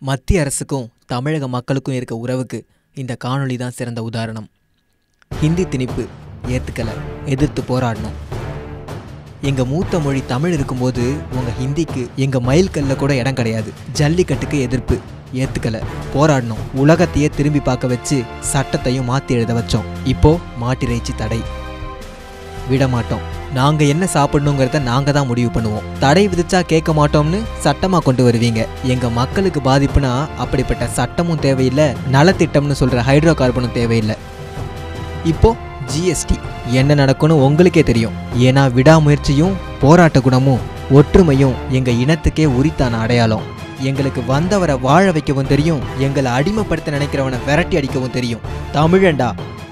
மத்திய அரசுக்கும் தமிழக மக்களுக்கும் இருக்க உறவுக்கு இந்த காணொளி தான் சிறந்த உதாரணம் ஹிந்தி திணிப்பு ஏத்துக்கல எதிர்த்து போராடணும் எங்க மூத்த மொழி தமிழ் இருக்கும்போது உங்க ஹிந்திக்கு எங்க மைல்கல்ல கூட இடம் கிடையாது ஜல்லிக்கட்டுக்கு எதிர்ப்பு ஏத்துக்கல போராடணும் உலகத்தையே திரும்பி பார்க்க வச்சு சட்டத்தையும் மாத்தி எழுத வச்சோம் இப்போ மாட்டிறைச்சி தடை விட மாட்டோம் நாங்க என்ன சாப்பிடணுங்கிறத நாங்க தான் முடிவு பண்ணுவோம் தடை விதிச்சா கேட்க மாட்டோம்னு சட்டமா கொண்டு வருவீங்க எங்க மக்களுக்கு பாதிப்புனா அப்படிப்பட்ட சட்டமும் தேவையில்லை நலத்திட்டம்னு சொல்ற ஹைட்ரோ கார்பனும் தேவையில்லை இப்போ ஜிஎஸ்டி என்ன நடக்கும்னு உங்களுக்கே தெரியும் ஏன்னா விடாமுயற்சியும் போராட்ட குணமும் ஒற்றுமையும் எங்க இனத்துக்கே உரித்தான அடையாளம் எங்களுக்கு வந்தவரை வாழ வைக்கவும் தெரியும் எங்களை அடிமைப்படுத்த நினைக்கிறவனை விரட்டி அடிக்கவும் தெரியும் தமிழண்டா